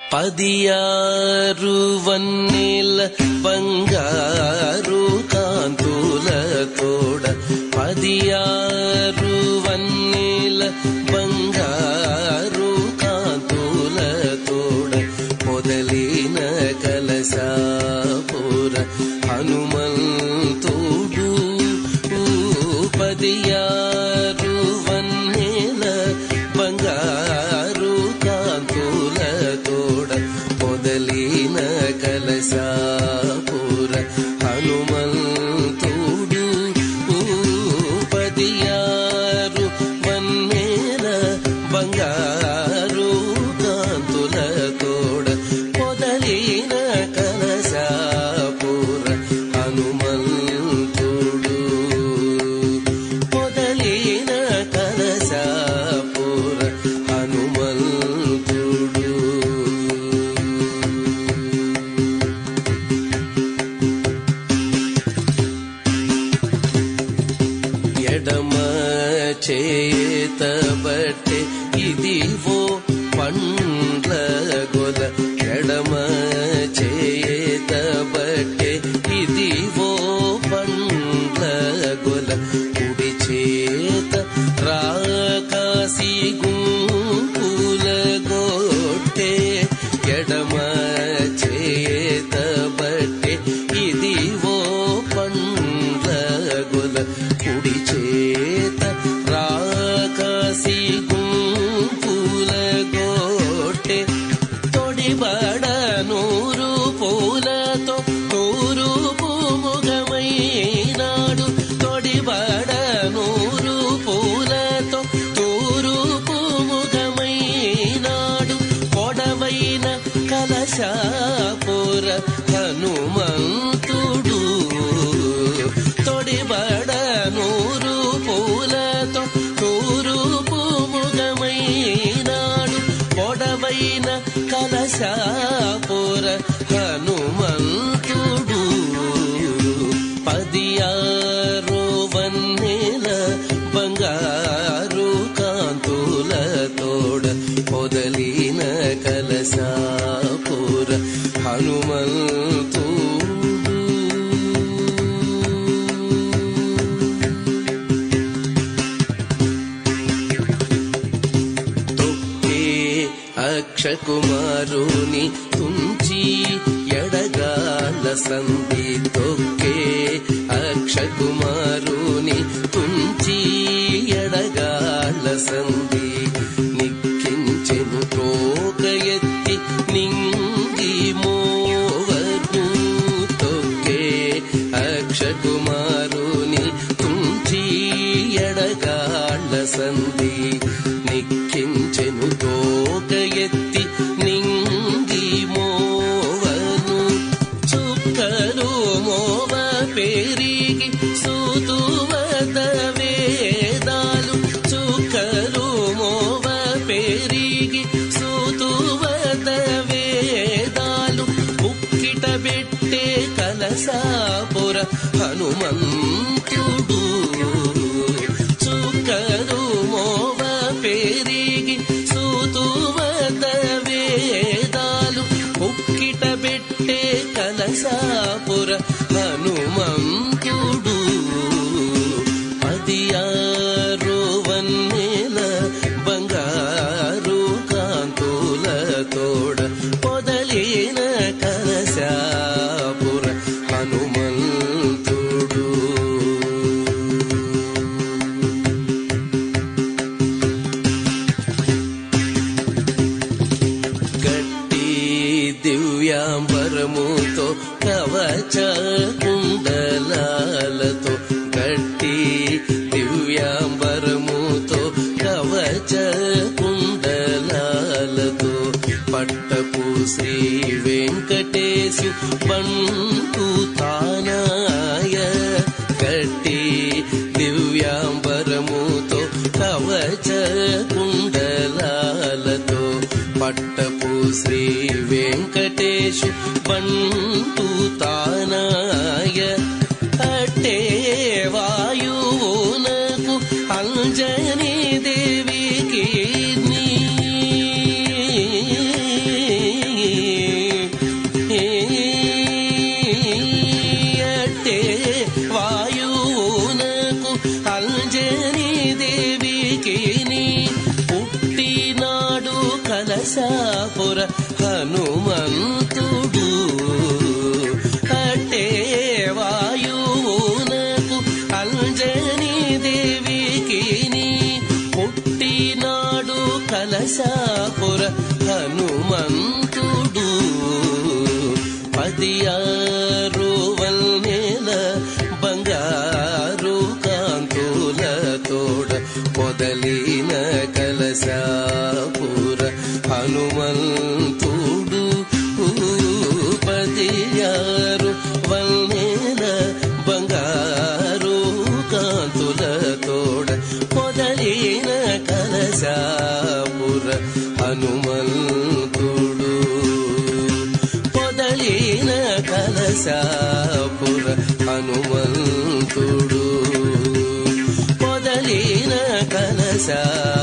పదియారు వన్నెల బంగారు కాంతుల తోడ పదియారు వన్నెల బంగారు కాంతుల తోడ మొదలైన కలశాపుర హనుమంతుడు పదియారు వన్నెల బంగారు కాంతుల తోడ మొదలైన కలశాపుర హనుమంతుడు పదియారు వన్నెల బంగారు కాంతుల తోడ మొదలైన కలశాపుర హనుమంతుడు మొదలైన కలశాపుర హనుమంతుడు ఎడమ చేత బట్టే ఇదివో పండ్ల గొల ఎడమ చేత బట్టే ఇదివో పండ్ల గొల కుడి చేత రాకాసి గుంపుల గొట్టే ఎడమ చేత బట్టే ఇదివో పండ్ల గొల కుడి చేత రాకాసి గుంపుల గోటె తొడిబడ నూరు పూలతో తూరుపు ముగమైనాడు తొడిబడ నూరు పూలతో తూరుపు ముగమైనాడు పొడవైన కలశాపుర హనుమంతుడు తొడిబడ నూరు పూలతో తూరుపు ముగమైనాడు పొడవైన కలశాపుర హనుమంతుడు పదియారు వన్నెల బంగారు కాంతుల తోడ పొదలిన కలశాపుర హనుమంతుడు తొక్కే అక్షకుమారుని తుంచి ఎడగాల సంధి తొక్కే అక్షకుమారుని తుంచి ఎడగాల సంధి నిక్కించెను తోక ఎత్తి నింగి మోవను తొక్కే అక్షకుమారుని తుంచి ఎడగాళ్ళ సంధి నిక్కించెను తోక ఎత్తి నింగి మోవను చుక్కలు మోవ పేరిగి సూతువద వేదాలు చుక్కలు మోవ పేరిగి సూతువద వేదాలు ముక్కిట పెట్టే కలసాపుర హనుమంతుడు చుక్కలు మోవ పేరిగి సూతువద వేదాలు ముక్కిట పెట్టే కలసాపుర హనుమంతుడు పదియారు వన్నెల బంగారు కాంతుల తోడ పొదలిన కలశాపుర హనుమంతుడు గట్టి దివ్యాంబరముతో కవచ కుండలాలతో గట్టి దివ్యాంబరముతో కవచ కుండలాలతో పట్టపు శ్రీ వెంకటేశు బంటు తానాయ గట్టి దివ్యాంబరముతో కవచ కుండలాలతో పట్టపు శ్రీ వెంకటేశు బంటు తానాయ అట్టే వాయువునకు అంజనీ దేవికి నీ కలశాపుర హనుమంతుడు అట్టే వాయువునకు అంజనీ దేవికి పుట్టినాడు కలశాపుర హనుమంతుడు పది ఆరు వల్నేల బంగారు కాంతుల తోడ పొదలిన కలశాపుర హనుమంతుడు పది ఆరు వల్నేల బంగారు కాంతుల తోడ పొదలిన కలశాపుర హనుమంతుడు పొదలిన కలశాపుర హనుమంతుడు పొదలిన కలశా